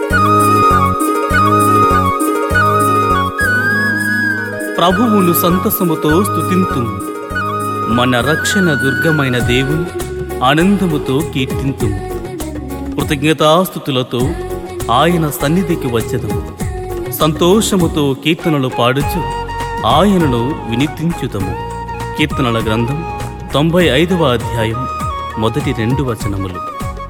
ప్రభువును సంతసముతో స్తుతింతుము మన రక్షణ దుర్గమైన దేవుని ఆనందముతో కీర్తింతుము కృతజ్ఞతాస్థుతులతో ఆయన సన్నిధికి వచ్చదము సంతోషముతో కీర్తనలు పాడుచు ఆయనను వినితించుదము కీర్తనల గ్రంథం తొంభై ఐదవ అధ్యాయం మొదటి రెండు వచనములు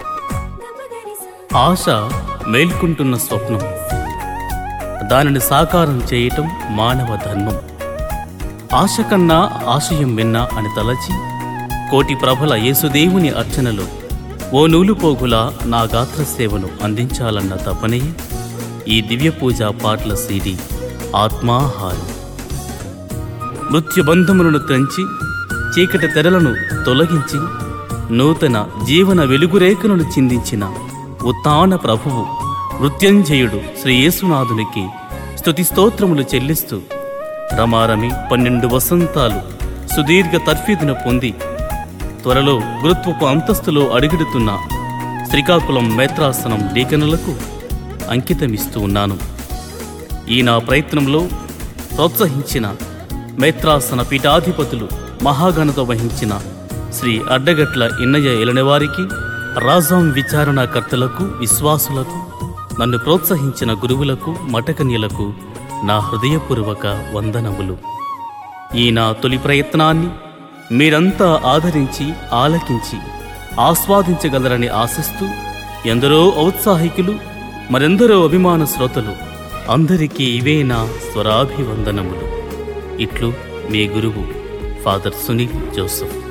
ఆశ మేల్కుంటున్న స్వప్నం దానిని సాకారం చేయటం మానవ ధర్మం ఆశ కన్నా ఆశయం విన్నా అని తలచి కోటి ప్రభల యేసుదేవుని అర్చనలో ఓ నూలు పోగుల నా గాత్ర సేవను అందించాలన్న తపనే ఈ దివ్య పూజ పాటల సీడి ఆత్మాహారం మృత్యుబంధములను త్రంచి చీకటి తెరలను తొలగించి నూతన జీవన వెలుగురేఖలను చిందించిన ఉత్తాన ప్రభువు మృత్యుంజయుడు శ్రీ యేసునాథునికి స్తుతి స్తోత్రములు చెల్లిస్తూ రమారమి పన్నెండు వసంతాలు సుదీర్ఘ తర్ఫీదును పొంది త్వరలో గురుత్వపు అంతస్తులో అడుగుడుతున్న శ్రీకాకుళం మేత్రాసనం డీకనులకు అంకితమిస్తూ ఉన్నాను ఈ నా ప్రయత్నంలో ప్రోత్సహించిన మేత్రాసన పీఠాధిపతులు మహాగణత వహించిన శ్రీ అడ్డగట్ల ఇన్నయ్య ఎలనివారికి రాజాం విచారణకర్తలకు విశ్వాసులకు నన్ను ప్రోత్సహించిన గురువులకు మఠకన్యలకు నా హృదయపూర్వక వందనములు ఈ నా తొలి ప్రయత్నాన్ని మీరంతా ఆదరించి ఆలకించి ఆస్వాదించగలరని ఆశిస్తూ ఎందరో ఔత్సాహికులు మరెందరో అభిమాన శ్రోతలు అందరికీ ఇవే నా స్వరాభివందనములు ఇట్లు మీ గురువు ఫాదర్ సునీల్ జోసఫ్